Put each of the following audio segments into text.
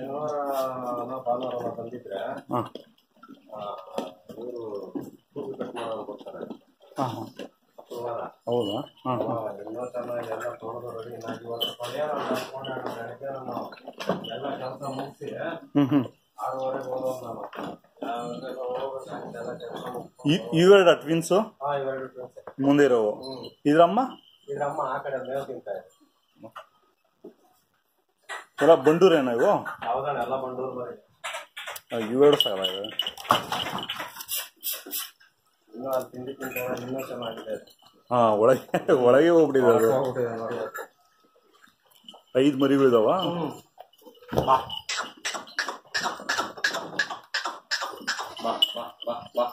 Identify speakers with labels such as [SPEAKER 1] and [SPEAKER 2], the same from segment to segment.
[SPEAKER 1] ಶನಿವಾರ ಭಾನುವಾರ ಬಂದಿದ್ರೆ
[SPEAKER 2] ಹಾಂ
[SPEAKER 1] ಇವರು ಕೂದಲು ಕಟ್ ಮಾಡೋರು ಬರ್ತಾರೆ
[SPEAKER 2] ಹಾಂ ಹಾಂ
[SPEAKER 1] ಶುಕ್ರವಾರ
[SPEAKER 2] ಹೌದಾ ಹಾಂ ಹಾಂ
[SPEAKER 1] ಇನ್ನೂ ಚೆನ್ನಾಗಿ ಎಲ್ಲ ತೊಳೆದು ರೆಡಿ ನಾಲ್ಕು ವರ್ಷ ಕೊನೆಯ ಬೆಳಗ್ಗೆ ನಾವು ಎಲ್ಲ ಕೆಲಸ ಮುಗಿಸಿ
[SPEAKER 2] ಹ್ಞೂ ಹ್ಞೂ
[SPEAKER 1] ಆರೂವರೆಗೆ ಹೋದವ್ ನಾನು ಯಾವಾಗ ಹೋಗ್ಬೇಕಂತ ಎಲ್ಲ ಕೆಲಸ ಮುಗಿಸ್ಕೊಂಡು
[SPEAKER 2] ಇ- ಇವೆರಡ ಟ್ವಿನ್ಸು
[SPEAKER 1] ಹಾಂ ಇವೆರಡು ಫ್ರೆಂಡ್ಸ್
[SPEAKER 2] ಮುಂದೆ ಇರೋವು ಇದ್ರಮ್ಮ
[SPEAKER 1] ಇದ್ರಮ್ಮ ಆ ಕಡೆ ಮೇವು ತಿಂತಾರೆ
[SPEAKER 2] ಎಲ್ಲ ಬಂಡೂರೇನ ಇವು
[SPEAKER 1] ಹೌದಣ್ಣ ಎಲ್ಲ ಬಂಡೂರು ಬರೀ
[SPEAKER 2] ಆ, ಇವೆರಡು ಸಾಲ ಇವೆ
[SPEAKER 1] ಇನ್ನೂ ಅದು ತಿಂಡಿ ತಿಂತಾರೆ ಇನ್ನೂ ಚೆನ್ನಾಗಿದೆ
[SPEAKER 2] ಹಾಂ ಒಳಗೆ ಒಳಗೆ ಹೋಗ್ಬಿಟ್ಟಿದೆ ಅದು
[SPEAKER 1] ಹೋಗ್ಬಿಟ್ಟಿದೆ ನೋಡಿ
[SPEAKER 2] ಐದು ಮರಿಗಳಿದಾವ
[SPEAKER 1] ಬಾ ಬಾ ಬಾ ಬಾ ಬಾ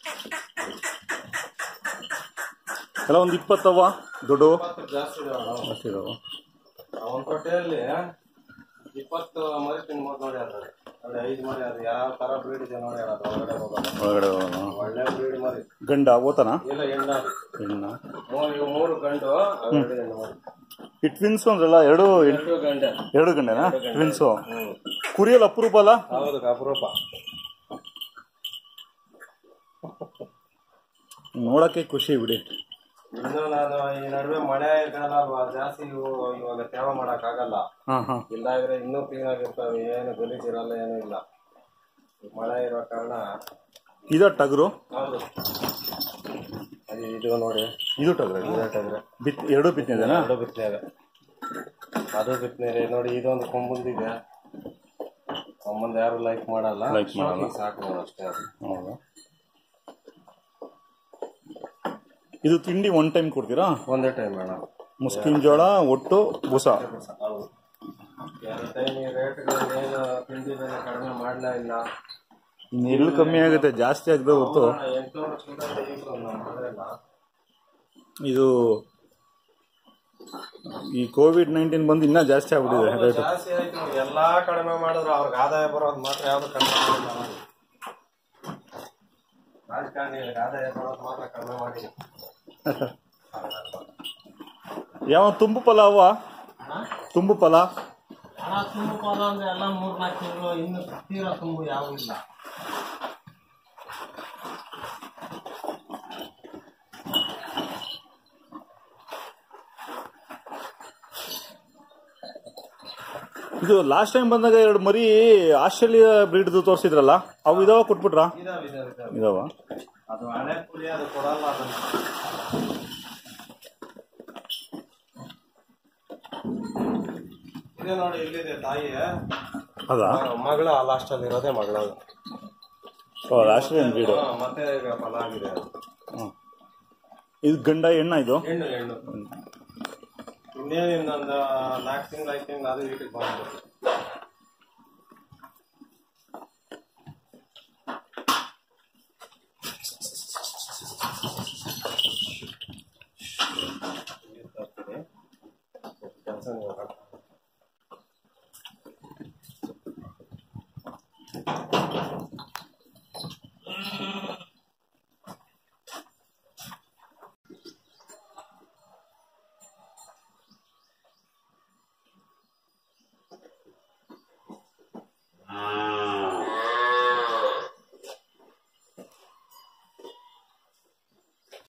[SPEAKER 2] ಎಲ್ಲ ಒಂದು ಇಪ್ಪತ್ತವ ದೊಡ್ಡವು
[SPEAKER 1] ಇಪ್ಪತ್ತು ಜಾಸ್ತಿ ಇದಾವಣ್ಣ
[SPEAKER 2] ಅಷ್ಟು ಇದಾವ
[SPEAKER 1] ಒಂದು ತೊಟ್ಟೆಯಲ್ಲಿ ಇಪ್ಪತ್ತು ಮರಿ ತಿನ್ಬೋದು ನೋಡಿ ಅದ್ರಲ್ಲಿ ಅಲ್ಲಿ ಐದು ಮರಿ ಅದು ಯಾವ ತರ ಬ್ರೀಡ್ ಇದೆ ನೋಡಿ ಅದು ಒಳಗಡೆ ಹೋಗೋದು
[SPEAKER 2] ಒಳಗಡೆ ಹೋಗೋಣ.
[SPEAKER 1] ಒಳ್ಳೆ ಬ್ರೀಡ್ ಮರಿ
[SPEAKER 2] ಗಂಡ ಓತನ
[SPEAKER 1] ಇಲ್ಲ ಹೆಣ್ಣ
[SPEAKER 2] ಹೆಣ್ಣ
[SPEAKER 1] ಮೂರು ಇವು ಮೂರು ಗಂಡು ಅವೆರಡು ಹೆಣ್ಣು ಮರಿ
[SPEAKER 2] ಈ ಟ್ವಿನ್ಸ್ ಅಂದ್ರಲ್ಲ ಎರಡು ಹೆಣ್-
[SPEAKER 1] ಎರಡು ಗಂಡೆ
[SPEAKER 2] ಎರಡು ಗಂಡೆನಾ ಟ್ವಿನ್ಸು
[SPEAKER 1] ಹ್ಮ್
[SPEAKER 2] ಕುರಿಯಲ್ಲಿ ಅಪರೂಪ ಅಲ್ಲ
[SPEAKER 1] ಹೌದು ಅಪರೂಪ
[SPEAKER 2] ನೋಡಕ್ಕೆ ಖುಷಿ ಬಿಡಿ
[SPEAKER 1] ಇನ್ನು ನಾನು ಈ ನಡುವೆ ಮಳೆ ಕಾಲ ಅಲ್ವಾ ಜಾಸ್ತಿ ಇವು ಇವಾಗ ತೇವ ಮಾಡಕ್ ಆಗಲ್ಲ
[SPEAKER 2] ಹಾಂ ಹಾಂ
[SPEAKER 1] ಇಲ್ಲಾಂದ್ರೆ ಇನ್ನೂ ಕ್ಲೀನ್ ಆಗಿರ್ತವೆ ಏನು ಗಲೀಜ್ ಇರಲ್ಲ ಏನೂ ಇಲ್ಲ ಈ ಮಳೆ ಇರೋ ಕಾರಣ
[SPEAKER 2] ಇದು ಟಗರು
[SPEAKER 1] ಹೌದು ಅದು ಇದು ನೋಡಿ
[SPEAKER 2] ಇದು ಟಗರು
[SPEAKER 1] ಇದಾಟಂದ್ರೆ
[SPEAKER 2] ಬಿತ್ ಎರಡು ಬಿತ್ತಿದೆನಾ
[SPEAKER 1] ಅದು ಬಿತ್ತನೆ ಅದು ಬಿತ್ತನೆ ನೋಡಿ ಇದೊಂದು ಕೊಂಬುಂದಿದೆ ಕೊಂಬಂದು ಯಾರು ಲೈಕ್ ಮಾಡಲ್ಲ
[SPEAKER 2] Like ಮಾಡಲ್ಲ.
[SPEAKER 1] ಶೋಕಿಗೆ ಸಾಕು ನೋಡು ಅಷ್ಟೇ ಅದು
[SPEAKER 2] ಹೌದಾ ಇದು ತಿಂಡಿ ಒನ್ ಟೈಮ್ ಕೊಡ್ತೀರಾ
[SPEAKER 1] ಒಂದೇ ಟೈಮ್ ಮೇಡಮ್
[SPEAKER 2] ಮುಸ್ಕಿನ್ ಜೋಳ ಒಟ್ಟು ಬೂಸ
[SPEAKER 1] ಹೌದು ಎರಡು ಟೈಮ್ ಈ ರೇಟ್ಗಳು ಏನು ತಿಂಡಿ ಬೆಲೆ ಕಡಿಮೆ ಮಾಡಲೇ ಇಲ್ಲ
[SPEAKER 2] ಇನ್ನು ಎಲ್ಲಿ ಕಮ್ಮಿ ಆಗುತ್ತೆ ಜಾಸ್ತಿ ಆಗದೆ ಹೊತ್ತು
[SPEAKER 1] ಎಂಟುನೂರು ಕೂಡ ತೆಗಿದ್ರು ನಾವು ಮಾಡಿಲ್ಲ
[SPEAKER 2] ಇದು ಈ ಕೋವಿಡ್ ನೈನ್ಟೀನ್ ಬಂದು ಇನ್ನೂ ಜಾಸ್ತಿ ಆಗ್ಬಿಟ್ಟಿದೆ
[SPEAKER 1] ಹೌದು,
[SPEAKER 2] ರೇಟ್
[SPEAKER 1] ಜಾಸ್ತಿ ಆಯ್ತು ನೋಡಿ. ಎಲ್ಲಾ ಕಡಿಮೆ ಮಾಡಿದ್ರು ಅವ್ರಿಗೆ ಆದಾಯ ಬರೋದು ಮಾತ್ರ ಯಾವ್ದು ಕಡಿಮೆ ಮಾಡಿಲ್ಲ ನೋಡಿ. ರಾಜಕಾರಣಿಗಳಿಗೆ ಆದಾಯ ಬರೋದು ಮಾತ್ರ ಕಡಿಮೆ ಮಾಡಿ
[SPEAKER 2] ಯಾವ ತುಂಬು ಫಲ ಅವ ತುಂಬು ಫಲ
[SPEAKER 1] ಹಣ ತುಂಬು ಪಾದ ಅಂದ್ರೆ ಎಲ್ಲ ಮೂರ್ ನಾಲ್ಕು ತಿಂಗಳು ಇನ್ನು ತೀರಾ ತುಂಬು ಯಾವ ಇಲ್ಲ
[SPEAKER 2] ಇದು ಲಾಸ್ಟ್ ಟೈಮ್ ಬಂದಾಗ ಎರಡು ಮರಿ ಆಸ್ಟ್ರೇಲಿಯಾ ಬ್ರೀಡ್ದು ತೋರಿಸಿದ್ರಲ್ಲ ಅವು ಇದಾವ ಕೊಟ್ಬಿಟ್ರಾ
[SPEAKER 1] ಇದಾವೆ ಇದಾವೆ ಇದಾವೆ
[SPEAKER 2] ಇದಾವ
[SPEAKER 1] ಅದು ಹಳೆ ಪುಲಿ ಅದು ಕೊಡಲ್ಲ ಅದನ್ನ ಇದೆ ನೋಡಿ ಇಲ್ಲಿದೆ ತಾಯಿ
[SPEAKER 2] ಅದಾ
[SPEAKER 1] ಮಗಳ ಲಾಸ್ಟ್ ಅಲ್ಲಿ ಇರೋದೇ ಮಗಳ
[SPEAKER 2] ಆಸ್ಟ್ರೇಲಿಯನ್ ಬ್ರೀಡು
[SPEAKER 1] ಮತ್ತೆ ಈಗ ಫಲ ಆಗಿದೆ ಅದು
[SPEAKER 2] ಇದು ಗಂಡ ಹೆಣ್ಣ ಇದು
[SPEAKER 1] ಹೆಣ್ಣು ಹೆಣ್ಣು ಇನ್ನೇನು ಇನ್ನೊಂದು ನಾಲ್ಕು ತಿಂಗಳು ಐದು ತಿಂಗಳು ಅದು ವೀಟಿಗೆ ಬಂದ್ಬಿಟ್ಟು ಕೆಲಸ ನೀವು